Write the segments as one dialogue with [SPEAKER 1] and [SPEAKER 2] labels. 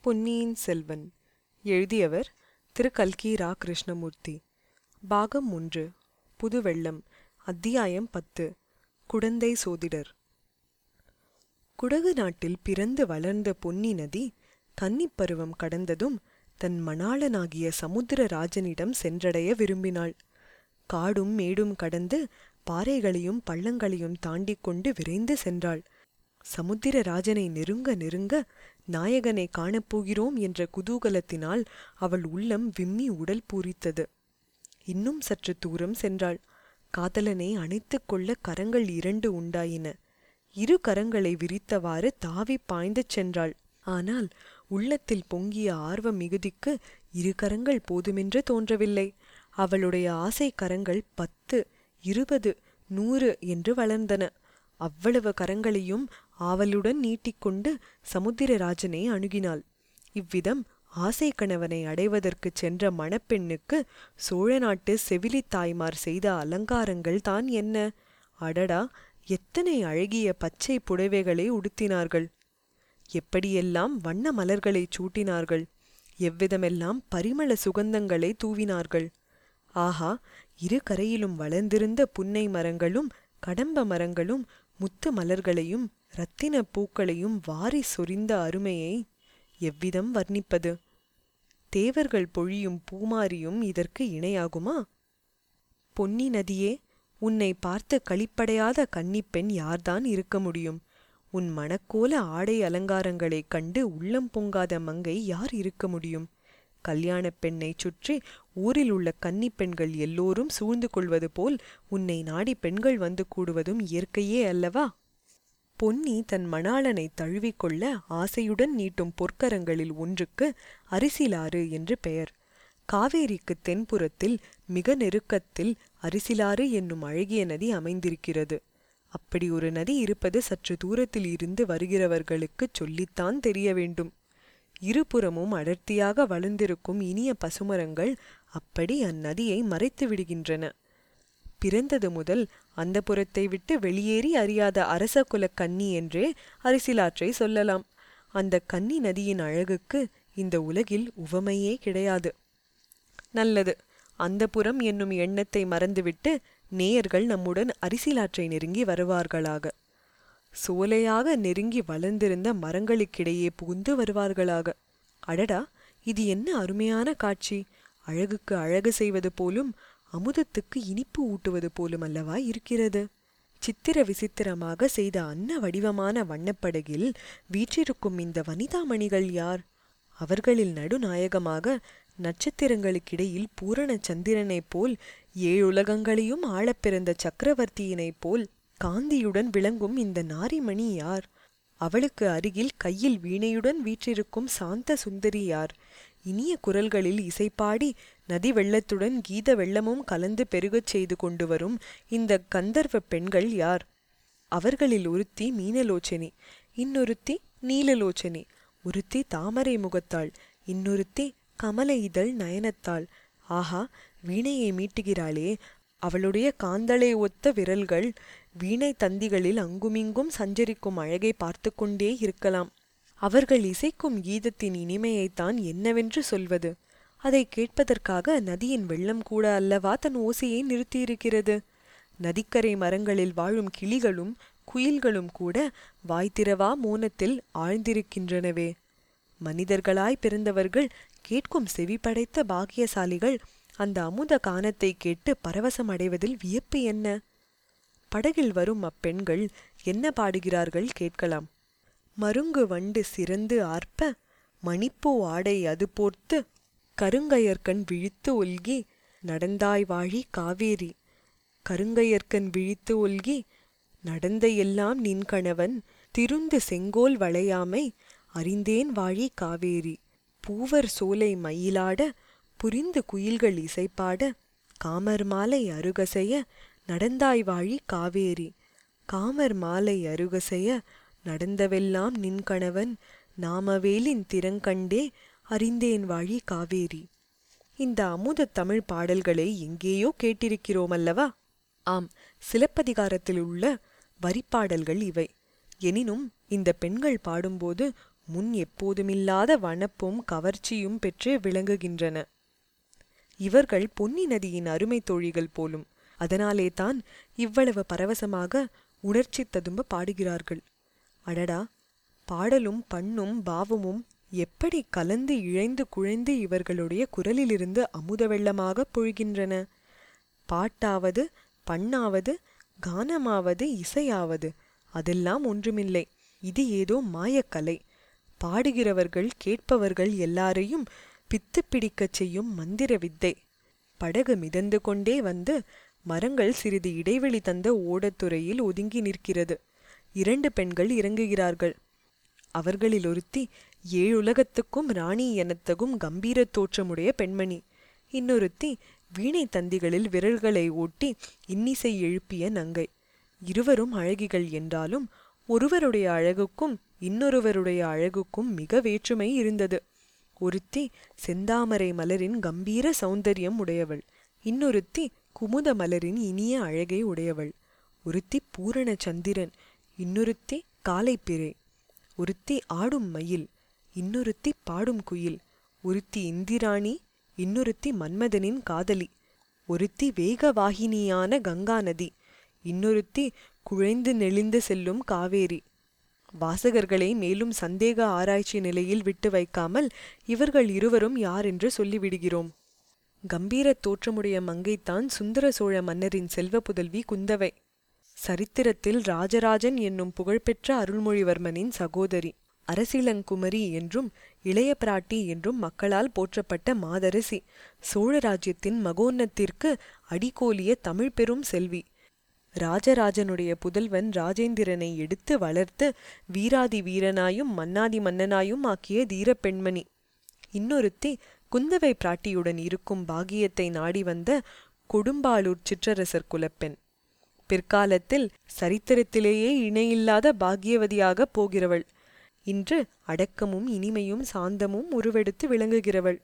[SPEAKER 1] பொன்னியின் செல்வன் எழுதியவர் திரு கல்கி ரா கிருஷ்ணமூர்த்தி பாகம் ஒன்று புதுவெள்ளம் அத்தியாயம் பத்து குடந்தை சோதிடர் குடகு நாட்டில் பிறந்து வளர்ந்த பொன்னி நதி கன்னிப் பருவம் கடந்ததும் தன் மணாளனாகிய சமுத்திரராஜனிடம் சென்றடைய விரும்பினாள் காடும் மேடும் கடந்து பாறைகளையும் பள்ளங்களையும் தாண்டிக் கொண்டு விரைந்து சென்றாள் சமுத்திரராஜனை நெருங்க நெருங்க நாயகனை காணப்போகிறோம் என்ற குதூகலத்தினால் அவள் உள்ளம் விம்மி உடல் பூரித்தது இன்னும் சற்று தூரம் சென்றாள் காதலனை அணைத்துக் கொள்ள கரங்கள் இரண்டு உண்டாயின இரு கரங்களை விரித்தவாறு தாவி பாய்ந்துச் சென்றாள் ஆனால் உள்ளத்தில் பொங்கிய ஆர்வ மிகுதிக்கு இரு கரங்கள் போதுமென்று தோன்றவில்லை அவளுடைய ஆசை கரங்கள் பத்து இருபது நூறு என்று வளர்ந்தன அவ்வளவு கரங்களையும் ஆவலுடன் நீட்டிக்கொண்டு சமுத்திரராஜனை அணுகினாள் இவ்விதம் ஆசை கணவனை அடைவதற்குச் சென்ற மணப்பெண்ணுக்கு சோழ நாட்டு செவிலித் தாய்மார் செய்த அலங்காரங்கள் தான் என்ன அடடா எத்தனை அழகிய பச்சை புடவைகளை உடுத்தினார்கள் எப்படியெல்லாம் வண்ண மலர்களைச் சூட்டினார்கள் எவ்விதமெல்லாம் பரிமள சுகந்தங்களை தூவினார்கள் ஆஹா இரு கரையிலும் வளர்ந்திருந்த புன்னை மரங்களும் கடம்ப மரங்களும் முத்து மலர்களையும் இரத்தின பூக்களையும் வாரி சொரிந்த அருமையை எவ்விதம் வர்ணிப்பது தேவர்கள் பொழியும் பூமாரியும் இதற்கு இணையாகுமா பொன்னி நதியே உன்னை பார்த்து களிப்படையாத கன்னிப்பெண் யார்தான் இருக்க முடியும் உன் மணக்கோல ஆடை அலங்காரங்களைக் கண்டு உள்ளம் பொங்காத மங்கை யார் இருக்க முடியும் கல்யாணப் பெண்ணைச் சுற்றி ஊரில் உள்ள கன்னிப் பெண்கள் எல்லோரும் சூழ்ந்து கொள்வது போல் உன்னை நாடி பெண்கள் வந்து கூடுவதும் இயற்கையே அல்லவா பொன்னி தன் மணாளனை தழுவிக்கொள்ள ஆசையுடன் நீட்டும் பொற்கரங்களில் ஒன்றுக்கு அரிசிலாறு என்று பெயர் காவேரிக்கு தென்புறத்தில் மிக நெருக்கத்தில் அரிசிலாறு என்னும் அழகிய நதி அமைந்திருக்கிறது அப்படி ஒரு நதி இருப்பது சற்று தூரத்தில் இருந்து வருகிறவர்களுக்குச் சொல்லித்தான் தெரிய வேண்டும் இருபுறமும் அடர்த்தியாக வளர்ந்திருக்கும் இனிய பசுமரங்கள் அப்படி அந்நதியை மறைத்து விடுகின்றன பிறந்தது முதல் அந்த புறத்தை விட்டு வெளியேறி அறியாத அரச குலக் கன்னி என்றே அரிசிலாற்றை சொல்லலாம் அந்த கன்னி நதியின் அழகுக்கு இந்த உலகில் உவமையே கிடையாது நல்லது அந்த புறம் என்னும் எண்ணத்தை மறந்துவிட்டு நேயர்கள் நம்முடன் அரிசிலாற்றை நெருங்கி வருவார்களாக சோலையாக நெருங்கி வளர்ந்திருந்த மரங்களுக்கிடையே புகுந்து வருவார்களாக அடடா இது என்ன அருமையான காட்சி அழகுக்கு அழகு செய்வது போலும் அமுதத்துக்கு இனிப்பு ஊட்டுவது போலும் அல்லவா இருக்கிறது சித்திர விசித்திரமாக செய்த அன்ன வடிவமான வண்ணப்படகில் வீற்றிருக்கும் இந்த வனிதாமணிகள் யார் அவர்களில் நடுநாயகமாக நட்சத்திரங்களுக்கிடையில் பூரண சந்திரனைப் போல் ஏழுலகங்களையும் ஆளப் பிறந்த சக்கரவர்த்தியினைப் போல் காந்தியுடன் விளங்கும் இந்த நாரிமணி யார் அவளுக்கு அருகில் கையில் வீணையுடன் வீற்றிருக்கும் சாந்த சுந்தரி யார் இனிய குரல்களில் இசைப்பாடி நதி வெள்ளத்துடன் கீத வெள்ளமும் கலந்து பெருகச் செய்து கொண்டு வரும் இந்த கந்தர்வ பெண்கள் யார் அவர்களில் ஒருத்தி மீனலோச்சனி இன்னொருத்தி நீலலோச்சனி ஒருத்தி தாமரை முகத்தாள் இன்னொருத்தி கமல இதழ் நயனத்தாள் ஆஹா வீணையை மீட்டுகிறாளே அவளுடைய காந்தளை ஒத்த விரல்கள் வீணை தந்திகளில் அங்குமிங்கும் சஞ்சரிக்கும் அழகை பார்த்து கொண்டே இருக்கலாம் அவர்கள் இசைக்கும் கீதத்தின் இனிமையைத்தான் என்னவென்று சொல்வது அதை கேட்பதற்காக நதியின் வெள்ளம் கூட அல்லவா தன் ஓசையை நிறுத்தியிருக்கிறது நதிக்கரை மரங்களில் வாழும் கிளிகளும் குயில்களும் கூட வாய்த்திரவா மோனத்தில் ஆழ்ந்திருக்கின்றனவே மனிதர்களாய் பிறந்தவர்கள் கேட்கும் செவி படைத்த பாக்கியசாலிகள் அந்த அமுத கானத்தை கேட்டு பரவசம் அடைவதில் வியப்பு என்ன படகில் வரும் அப்பெண்கள் என்ன பாடுகிறார்கள் கேட்கலாம் மருங்கு வண்டு சிறந்து ஆர்ப்ப மணிப்பூ ஆடை அது போர்த்து கருங்கயற்கண் விழித்து ஒல்கி நடந்தாய் வாழி காவேரி கருங்கையர்க்கண் விழித்து ஒல்கி நடந்த எல்லாம் நின் கணவன் திருந்து செங்கோல் வளையாமை அறிந்தேன் வாழி காவேரி பூவர் சோலை மயிலாட புரிந்து குயில்கள் இசைப்பாட காமர் மாலை அருகசைய நடந்தாய் வாழி காவேரி காமர் மாலை அருகசைய நடந்தவெல்லாம் நின் கணவன் நாமவேலின் திறங்கண்டே அறிந்தேன் வாழி காவேரி இந்த அமுத தமிழ் பாடல்களை எங்கேயோ கேட்டிருக்கிறோம் அல்லவா ஆம் சிலப்பதிகாரத்தில் உள்ள வரிப்பாடல்கள் இவை எனினும் இந்த பெண்கள் பாடும்போது முன் எப்போதுமில்லாத வனப்பும் கவர்ச்சியும் பெற்று விளங்குகின்றன இவர்கள் பொன்னி நதியின் அருமை தோழிகள் போலும் அதனாலே தான் இவ்வளவு பரவசமாக உணர்ச்சி ததும்ப பாடுகிறார்கள் அடடா பாடலும் பண்ணும் பாவமும் எப்படி கலந்து இழைந்து குழைந்து இவர்களுடைய குரலிலிருந்து அமுத வெள்ளமாக பொழிகின்றன பாட்டாவது பண்ணாவது கானமாவது இசையாவது அதெல்லாம் ஒன்றுமில்லை இது ஏதோ மாயக்கலை பாடுகிறவர்கள் கேட்பவர்கள் எல்லாரையும் பித்து பிடிக்கச் செய்யும் மந்திர வித்தை படகு மிதந்து கொண்டே வந்து மரங்கள் சிறிது இடைவெளி தந்த ஓடத்துறையில் ஒதுங்கி நிற்கிறது இரண்டு பெண்கள் இறங்குகிறார்கள் அவர்களில் ஒருத்தி ஏழுலகத்துக்கும் ராணி எனத்தகும் கம்பீர தோற்றமுடைய பெண்மணி இன்னொருத்தி வீணை தந்திகளில் விரல்களை ஓட்டி இன்னிசை எழுப்பிய நங்கை இருவரும் அழகிகள் என்றாலும் ஒருவருடைய அழகுக்கும் இன்னொருவருடைய அழகுக்கும் மிக வேற்றுமை இருந்தது ஒருத்தி செந்தாமரை மலரின் கம்பீர சௌந்தரியம் உடையவள் இன்னொருத்தி குமுத மலரின் இனிய அழகை உடையவள் ஒருத்தி பூரண சந்திரன் இன்னொருத்தி காலைப்பிறை ஒருத்தி ஆடும் மயில் இன்னொருத்தி பாடும் குயில் ஒருத்தி இந்திராணி இன்னொருத்தி மன்மதனின் காதலி ஒருத்தி வேகவாகினியான கங்கா நதி இன்னொருத்தி குழைந்து நெளிந்து செல்லும் காவேரி வாசகர்களை மேலும் சந்தேக ஆராய்ச்சி நிலையில் விட்டு வைக்காமல் இவர்கள் இருவரும் யார் என்று சொல்லிவிடுகிறோம் கம்பீர தோற்றமுடைய மங்கைத்தான் சுந்தர சோழ மன்னரின் செல்வ புதல்வி குந்தவை சரித்திரத்தில் ராஜராஜன் என்னும் புகழ்பெற்ற அருள்மொழிவர்மனின் சகோதரி அரசிளங்குமரி என்றும் இளைய பிராட்டி என்றும் மக்களால் போற்றப்பட்ட மாதரசி சோழ ராஜ்யத்தின் மகோன்னத்திற்கு அடிகோலிய தமிழ் பெரும் செல்வி ராஜராஜனுடைய புதல்வன் ராஜேந்திரனை எடுத்து வளர்த்து வீராதி வீரனாயும் மன்னாதி மன்னனாயும் ஆக்கிய தீரப் பெண்மணி இன்னொருத்தி குந்தவை பிராட்டியுடன் இருக்கும் பாகியத்தை நாடி வந்த கொடும்பாளூர் சிற்றரசர் குலப்பெண் பிற்காலத்தில் சரித்திரத்திலேயே இணையில்லாத பாக்கியவதியாக போகிறவள் இன்று அடக்கமும் இனிமையும் சாந்தமும் உருவெடுத்து விளங்குகிறவள்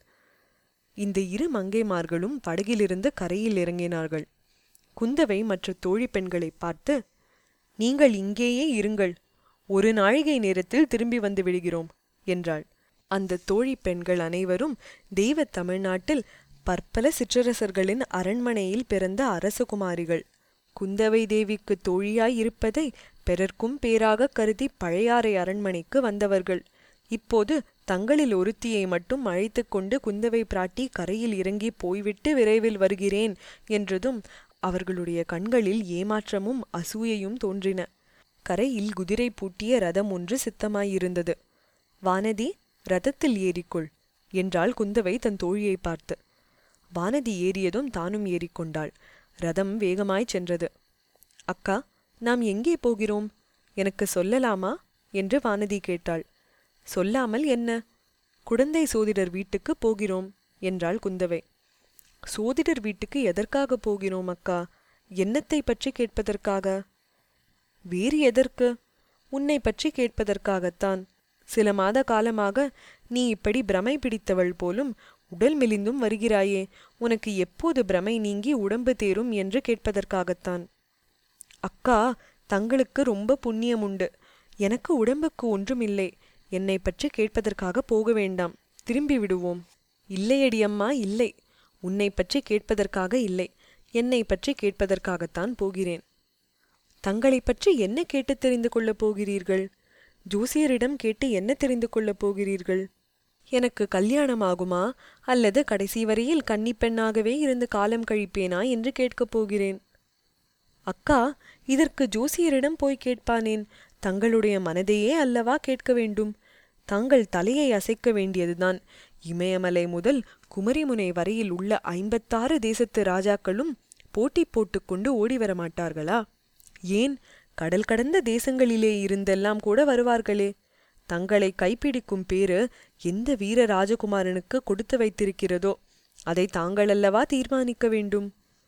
[SPEAKER 1] இந்த இரு மங்கைமார்களும் படகிலிருந்து கரையில் இறங்கினார்கள் குந்தவை மற்ற தோழி பெண்களை பார்த்து நீங்கள் இங்கேயே இருங்கள் ஒரு நாழிகை நேரத்தில் திரும்பி வந்து விடுகிறோம் என்றாள் அந்த தோழி பெண்கள் அனைவரும் தெய்வ தமிழ்நாட்டில் பற்பல சிற்றரசர்களின் அரண்மனையில் பிறந்த அரசகுமாரிகள் குந்தவை தேவிக்கு தோழியாய் இருப்பதை பிறர்க்கும் பேராக கருதி பழையாறை அரண்மனைக்கு வந்தவர்கள் இப்போது தங்களில் ஒருத்தியை மட்டும் அழைத்து கொண்டு குந்தவை பிராட்டி கரையில் இறங்கி போய்விட்டு விரைவில் வருகிறேன் என்றதும் அவர்களுடைய கண்களில் ஏமாற்றமும் அசூயையும் தோன்றின கரையில் குதிரை பூட்டிய ரதம் ஒன்று சித்தமாயிருந்தது வானதி ரதத்தில் ஏறிக்கொள் என்றாள் குந்தவை தன் தோழியை பார்த்து வானதி ஏறியதும் தானும் ஏறிக்கொண்டாள் ரதம் வேகமாய்ச் சென்றது அக்கா நாம் எங்கே போகிறோம் எனக்கு சொல்லலாமா என்று வானதி கேட்டாள் சொல்லாமல் என்ன குடந்தை சோதிடர் வீட்டுக்கு போகிறோம் என்றாள் குந்தவை சோதிடர் வீட்டுக்கு எதற்காக போகிறோம் அக்கா என்னத்தை பற்றி கேட்பதற்காக வேறு எதற்கு உன்னை பற்றி கேட்பதற்காகத்தான் சில மாத காலமாக நீ இப்படி பிரமை பிடித்தவள் போலும் உடல் மெலிந்தும் வருகிறாயே உனக்கு எப்போது பிரமை நீங்கி உடம்பு தேரும் என்று கேட்பதற்காகத்தான் அக்கா தங்களுக்கு ரொம்ப புண்ணியம் உண்டு எனக்கு உடம்புக்கு ஒன்றுமில்லை என்னை பற்றி கேட்பதற்காக போக வேண்டாம் திரும்பி விடுவோம் இல்லையடி அம்மா இல்லை உன்னை பற்றி கேட்பதற்காக இல்லை என்னை பற்றி கேட்பதற்காகத்தான் போகிறேன் தங்களை பற்றி என்ன கேட்டு தெரிந்து கொள்ளப் போகிறீர்கள் ஜோசியரிடம் கேட்டு என்ன தெரிந்து கொள்ளப் போகிறீர்கள் எனக்கு கல்யாணம் ஆகுமா அல்லது கடைசி வரையில் கன்னிப்பெண்ணாகவே இருந்து காலம் கழிப்பேனா என்று கேட்கப் போகிறேன் அக்கா இதற்கு ஜோசியரிடம் போய் கேட்பானேன் தங்களுடைய மனதையே அல்லவா கேட்க வேண்டும் தாங்கள் தலையை அசைக்க வேண்டியதுதான் இமயமலை முதல் குமரிமுனை வரையில் உள்ள ஐம்பத்தாறு தேசத்து ராஜாக்களும் போட்டி போட்டுக்கொண்டு ஓடி வர மாட்டார்களா ஏன் கடல் கடந்த தேசங்களிலே இருந்தெல்லாம் கூட வருவார்களே தங்களை கைப்பிடிக்கும் பேரு எந்த வீர ராஜகுமாரனுக்கு கொடுத்து வைத்திருக்கிறதோ அதை தாங்கள் அல்லவா தீர்மானிக்க வேண்டும்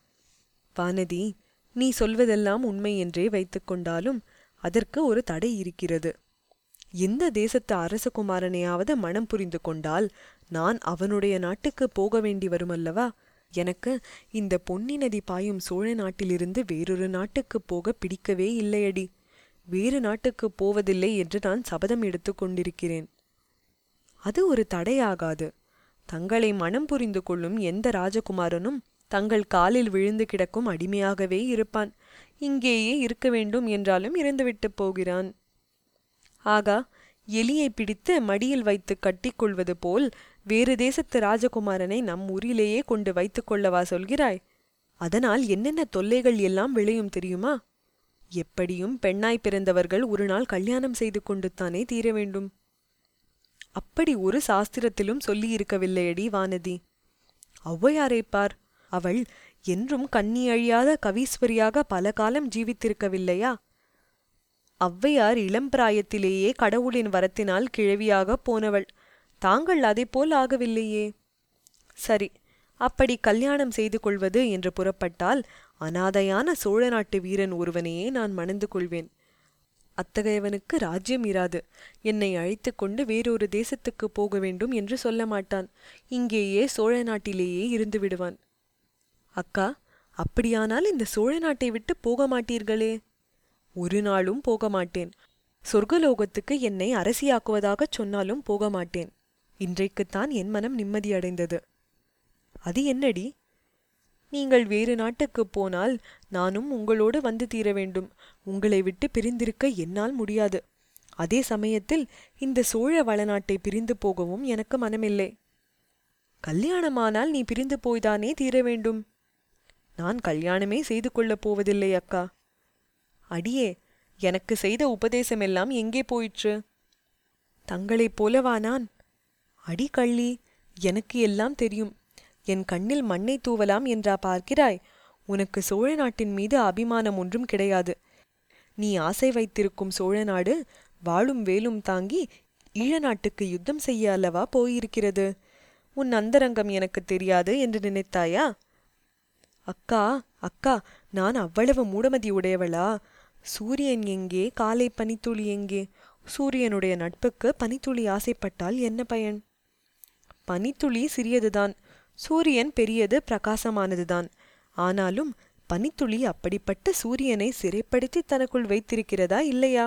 [SPEAKER 1] வானதி நீ சொல்வதெல்லாம் உண்மை என்றே வைத்துக்கொண்டாலும் அதற்கு ஒரு தடை இருக்கிறது எந்த தேசத்து அரசகுமாரனையாவது மனம் புரிந்து கொண்டால் நான் அவனுடைய நாட்டுக்கு போக வேண்டி வருமல்லவா எனக்கு இந்த பொன்னி நதி பாயும் சோழ நாட்டிலிருந்து வேறொரு நாட்டுக்கு போக பிடிக்கவே இல்லையடி வேறு நாட்டுக்கு போவதில்லை என்று நான் சபதம் எடுத்து கொண்டிருக்கிறேன் அது ஒரு தடையாகாது தங்களை மனம் புரிந்து கொள்ளும் எந்த ராஜகுமாரனும் தங்கள் காலில் விழுந்து கிடக்கும் அடிமையாகவே இருப்பான் இங்கேயே இருக்க வேண்டும் என்றாலும் இருந்துவிட்டு போகிறான் ஆகா எலியை பிடித்து மடியில் வைத்து கட்டிக்கொள்வது போல் வேறு தேசத்து ராஜகுமாரனை நம் ஊரிலேயே கொண்டு வைத்துக் கொள்ளவா சொல்கிறாய் அதனால் என்னென்ன தொல்லைகள் எல்லாம் விளையும் தெரியுமா எப்படியும் பெண்ணாய் பிறந்தவர்கள் ஒரு நாள் கல்யாணம் செய்து கொண்டுத்தானே தீர வேண்டும் அப்படி ஒரு சாஸ்திரத்திலும் சொல்லியிருக்கவில்லையடி வானதி ஔவையாரை பார் அவள் என்றும் கண்ணி அழியாத கவீஸ்வரியாக பல காலம் ஜீவித்திருக்கவில்லையா ஔவையார் இளம் பிராயத்திலேயே கடவுளின் வரத்தினால் கிழவியாகப் போனவள் தாங்கள் அதைப்போல் ஆகவில்லையே சரி அப்படி கல்யாணம் செய்து கொள்வது என்று புறப்பட்டால் அனாதையான சோழ நாட்டு வீரன் ஒருவனையே நான் மணந்து கொள்வேன் அத்தகையவனுக்கு ராஜ்யம் இராது என்னை அழைத்து கொண்டு வேறொரு தேசத்துக்கு போக வேண்டும் என்று சொல்ல மாட்டான் இங்கேயே சோழ நாட்டிலேயே இருந்து விடுவான் அக்கா அப்படியானால் இந்த சோழ நாட்டை விட்டு போக மாட்டீர்களே ஒரு நாளும் போக மாட்டேன் சொர்க்கலோகத்துக்கு என்னை அரசியாக்குவதாகச் சொன்னாலும் போக மாட்டேன் இன்றைக்குத்தான் என் மனம் நிம்மதியடைந்தது அது என்னடி நீங்கள் வேறு நாட்டுக்குப் போனால் நானும் உங்களோடு வந்து தீர வேண்டும் உங்களை விட்டு பிரிந்திருக்க என்னால் முடியாது அதே சமயத்தில் இந்த சோழ வளநாட்டை பிரிந்து போகவும் எனக்கு மனமில்லை கல்யாணமானால் நீ பிரிந்து போய்தானே தீர வேண்டும் நான் கல்யாணமே செய்து கொள்ளப் போவதில்லை அக்கா அடியே எனக்கு செய்த உபதேசமெல்லாம் எங்கே போயிற்று தங்களைப் போலவா நான் அடி கள்ளி எனக்கு எல்லாம் தெரியும் என் கண்ணில் மண்ணை தூவலாம் என்றா பார்க்கிறாய் உனக்கு சோழ நாட்டின் மீது அபிமானம் ஒன்றும் கிடையாது நீ ஆசை வைத்திருக்கும் சோழ நாடு வாளும் வேலும் தாங்கி ஈழ நாட்டுக்கு யுத்தம் செய்ய அல்லவா போயிருக்கிறது உன் அந்தரங்கம் எனக்கு தெரியாது என்று நினைத்தாயா அக்கா அக்கா நான் அவ்வளவு மூடமதி உடையவளா சூரியன் எங்கே காலை பனித்துளி எங்கே சூரியனுடைய நட்புக்கு பனித்துளி ஆசைப்பட்டால் என்ன பயன் பனித்துளி சிறியதுதான் சூரியன் பெரியது பிரகாசமானதுதான் ஆனாலும் பனித்துளி அப்படிப்பட்ட சூரியனை சிறைப்படுத்தி தனக்குள் வைத்திருக்கிறதா இல்லையா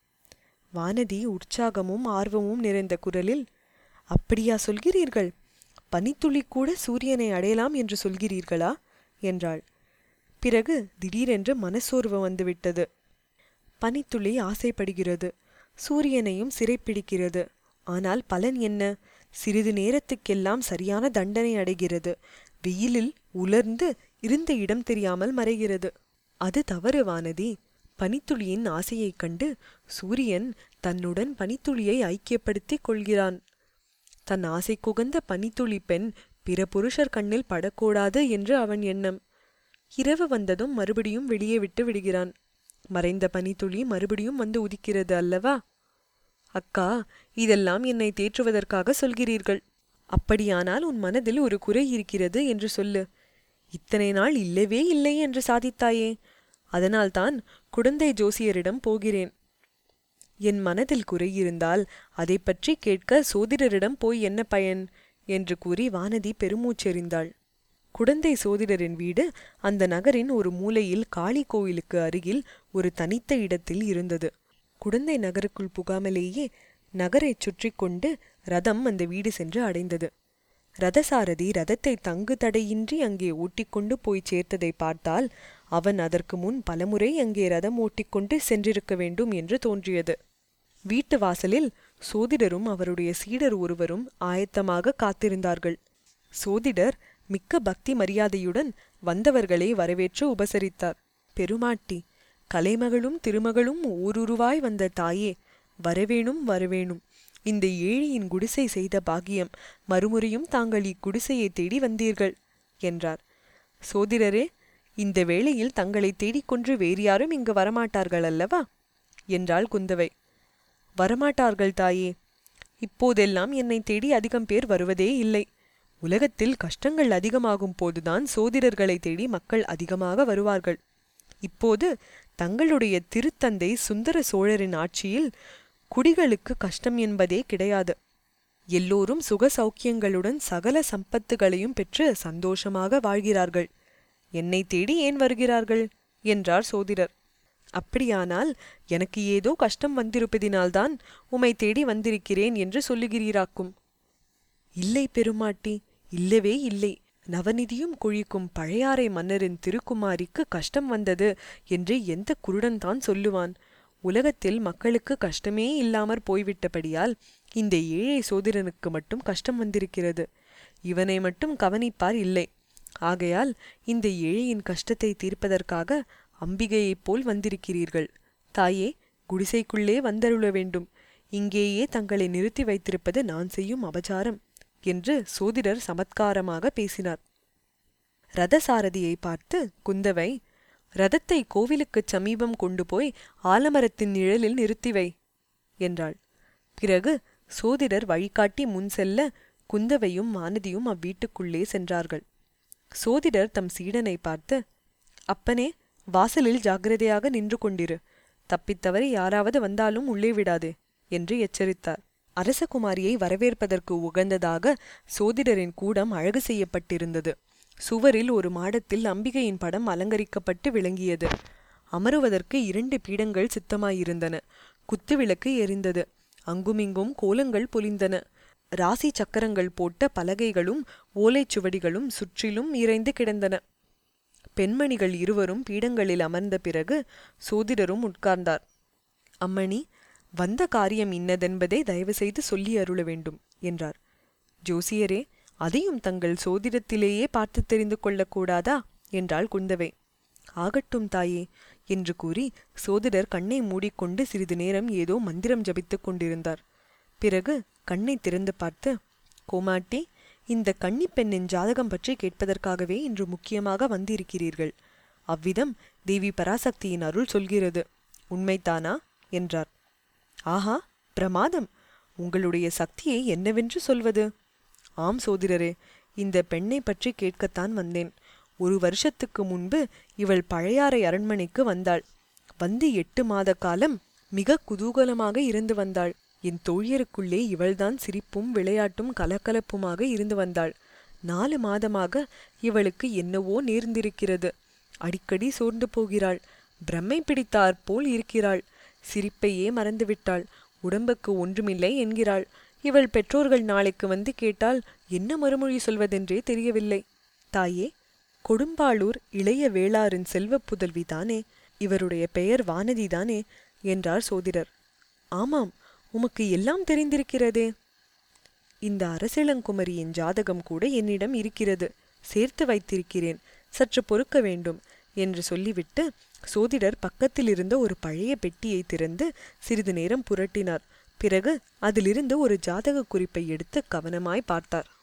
[SPEAKER 1] வானதி உற்சாகமும் ஆர்வமும் நிறைந்த குரலில் அப்படியா சொல்கிறீர்கள் பனித்துளி கூட சூரியனை அடையலாம் என்று சொல்கிறீர்களா என்றாள் பிறகு திடீரென்று மனசோர்வு வந்துவிட்டது பனித்துளி ஆசைப்படுகிறது சூரியனையும் சிறைப்பிடிக்கிறது ஆனால் பலன் என்ன சிறிது நேரத்துக்கெல்லாம் சரியான தண்டனை அடைகிறது வெயிலில் உலர்ந்து இருந்த இடம் தெரியாமல் மறைகிறது அது தவறு வானதி பனித்துளியின் ஆசையைக் கண்டு சூரியன் தன்னுடன் பனித்துளியை ஐக்கியப்படுத்திக் கொள்கிறான் தன் ஆசை குகந்த பனித்துளி பெண் பிற புருஷர் கண்ணில் படக்கூடாது என்று அவன் எண்ணம் இரவு வந்ததும் மறுபடியும் வெளியே விட்டு விடுகிறான் மறைந்த பனித்துளி மறுபடியும் வந்து உதிக்கிறது அல்லவா அக்கா இதெல்லாம் என்னை தேற்றுவதற்காக சொல்கிறீர்கள் அப்படியானால் உன் மனதில் ஒரு குறை இருக்கிறது என்று சொல்லு இத்தனை நாள் இல்லவே இல்லை என்று சாதித்தாயே அதனால்தான் குடந்தை ஜோசியரிடம் போகிறேன் என் மனதில் குறை இருந்தால் அதை பற்றி கேட்க சோதிடரிடம் போய் என்ன பயன் என்று கூறி வானதி பெருமூச்செறிந்தாள் குடந்தை சோதிடரின் வீடு அந்த நகரின் ஒரு மூலையில் காளி கோயிலுக்கு அருகில் ஒரு தனித்த இடத்தில் இருந்தது குடந்தை நகருக்குள் புகாமலேயே நகரைச் சுற்றி கொண்டு ரதம் அந்த வீடு சென்று அடைந்தது ரதசாரதி ரதத்தை தங்கு தடையின்றி அங்கே ஓட்டிக்கொண்டு போய் சேர்த்ததை பார்த்தால் அவன் அதற்கு முன் பலமுறை அங்கே ரதம் ஓட்டிக்கொண்டு சென்றிருக்க வேண்டும் என்று தோன்றியது வீட்டு வாசலில் சோதிடரும் அவருடைய சீடர் ஒருவரும் ஆயத்தமாக காத்திருந்தார்கள் சோதிடர் மிக்க பக்தி மரியாதையுடன் வந்தவர்களை வரவேற்று உபசரித்தார் பெருமாட்டி கலைமகளும் திருமகளும் ஊருருவாய் வந்த தாயே வரவேணும் வரவேணும் இந்த ஏழியின் குடிசை செய்த பாக்கியம் மறுமுறையும் தாங்கள் இக்குடிசையை தேடி வந்தீர்கள் என்றார் சோதிடரே இந்த வேளையில் தங்களை தேடிக்கொன்று வேறு யாரும் இங்கு வரமாட்டார்கள் அல்லவா என்றாள் குந்தவை வரமாட்டார்கள் தாயே இப்போதெல்லாம் என்னை தேடி அதிகம் பேர் வருவதே இல்லை உலகத்தில் கஷ்டங்கள் அதிகமாகும் போதுதான் சோதிடர்களை தேடி மக்கள் அதிகமாக வருவார்கள் இப்போது தங்களுடைய திருத்தந்தை சுந்தர சோழரின் ஆட்சியில் குடிகளுக்கு கஷ்டம் என்பதே கிடையாது எல்லோரும் சுக சௌக்கியங்களுடன் சகல சம்பத்துகளையும் பெற்று சந்தோஷமாக வாழ்கிறார்கள் என்னை தேடி ஏன் வருகிறார்கள் என்றார் சோதிடர் அப்படியானால் எனக்கு ஏதோ கஷ்டம் வந்திருப்பதினால்தான் உமை தேடி வந்திருக்கிறேன் என்று சொல்லுகிறீராக்கும் இல்லை பெருமாட்டி இல்லவே இல்லை நவநிதியும் குழிக்கும் பழையாறை மன்னரின் திருக்குமாரிக்கு கஷ்டம் வந்தது என்று எந்த குருடன்தான் சொல்லுவான் உலகத்தில் மக்களுக்கு கஷ்டமே இல்லாமற் போய்விட்டபடியால் இந்த ஏழை சோதிடனுக்கு மட்டும் கஷ்டம் வந்திருக்கிறது இவனை மட்டும் கவனிப்பார் இல்லை ஆகையால் இந்த ஏழையின் கஷ்டத்தை தீர்ப்பதற்காக அம்பிகையைப் போல் வந்திருக்கிறீர்கள் தாயே குடிசைக்குள்ளே வந்தருள வேண்டும் இங்கேயே தங்களை நிறுத்தி வைத்திருப்பது நான் செய்யும் அபச்சாரம் என்று சோதிடர் சமத்காரமாக பேசினார் ரதசாரதியை பார்த்து குந்தவை ரதத்தை கோவிலுக்குச் சமீபம் கொண்டு போய் ஆலமரத்தின் நிழலில் நிறுத்தி வை என்றாள் பிறகு சோதிடர் வழிகாட்டி முன் செல்ல குந்தவையும் வானதியும் அவ்வீட்டுக்குள்ளே சென்றார்கள் சோதிடர் தம் சீடனை பார்த்து அப்பனே வாசலில் ஜாக்கிரதையாக நின்று கொண்டிரு தப்பித்தவரை யாராவது வந்தாலும் உள்ளே விடாதே என்று எச்சரித்தார் அரசகுமாரியை வரவேற்பதற்கு உகந்ததாக சோதிடரின் கூடம் அழகு செய்யப்பட்டிருந்தது சுவரில் ஒரு மாடத்தில் அம்பிகையின் படம் அலங்கரிக்கப்பட்டு விளங்கியது அமருவதற்கு இரண்டு பீடங்கள் சித்தமாயிருந்தன குத்துவிளக்கு எரிந்தது அங்குமிங்கும் கோலங்கள் பொலிந்தன ராசி சக்கரங்கள் போட்ட பலகைகளும் ஓலைச்சுவடிகளும் சுற்றிலும் இறைந்து கிடந்தன பெண்மணிகள் இருவரும் பீடங்களில் அமர்ந்த பிறகு சோதிடரும் உட்கார்ந்தார் அம்மணி வந்த காரியம் இன்னதென்பதை தயவு செய்து சொல்லி அருள வேண்டும் என்றார் ஜோசியரே அதையும் தங்கள் சோதிடத்திலேயே பார்த்து தெரிந்து கொள்ளக்கூடாதா என்றாள் குந்தவை ஆகட்டும் தாயே என்று கூறி சோதிடர் கண்ணை மூடிக்கொண்டு சிறிது நேரம் ஏதோ மந்திரம் ஜபித்துக் கொண்டிருந்தார் பிறகு கண்ணை திறந்து பார்த்து கோமாட்டி இந்த கன்னிப் பெண்ணின் ஜாதகம் பற்றி கேட்பதற்காகவே இன்று முக்கியமாக வந்திருக்கிறீர்கள் அவ்விதம் தேவி பராசக்தியின் அருள் சொல்கிறது உண்மைதானா என்றார் ஆஹா பிரமாதம் உங்களுடைய சக்தியை என்னவென்று சொல்வது ஆம் சோதிடரே இந்த பெண்ணை பற்றி கேட்கத்தான் வந்தேன் ஒரு வருஷத்துக்கு முன்பு இவள் பழையாறை அரண்மனைக்கு வந்தாள் வந்து எட்டு மாத காலம் மிக குதூகலமாக இருந்து வந்தாள் என் தோழியருக்குள்ளே இவள்தான் சிரிப்பும் விளையாட்டும் கலகலப்புமாக இருந்து வந்தாள் நாலு மாதமாக இவளுக்கு என்னவோ நேர்ந்திருக்கிறது அடிக்கடி சோர்ந்து போகிறாள் பிரம்மை பிடித்தாற் போல் இருக்கிறாள் சிரிப்பையே மறந்துவிட்டாள் உடம்புக்கு ஒன்றுமில்லை என்கிறாள் இவள் பெற்றோர்கள் நாளைக்கு வந்து கேட்டால் என்ன மறுமொழி சொல்வதென்றே தெரியவில்லை தாயே கொடும்பாளூர் இளைய வேளாரின் செல்வப் புதல்வி தானே இவருடைய பெயர் வானதி தானே என்றார் சோதிடர் ஆமாம் உமக்கு எல்லாம் தெரிந்திருக்கிறதே இந்த அரசிளங்குமரியின் ஜாதகம் கூட என்னிடம் இருக்கிறது சேர்த்து வைத்திருக்கிறேன் சற்று பொறுக்க வேண்டும் என்று சொல்லிவிட்டு சோதிடர் பக்கத்தில் இருந்த ஒரு பழைய பெட்டியை திறந்து சிறிது நேரம் புரட்டினார் பிறகு அதிலிருந்து ஒரு ஜாதக குறிப்பை எடுத்து கவனமாய் பார்த்தார்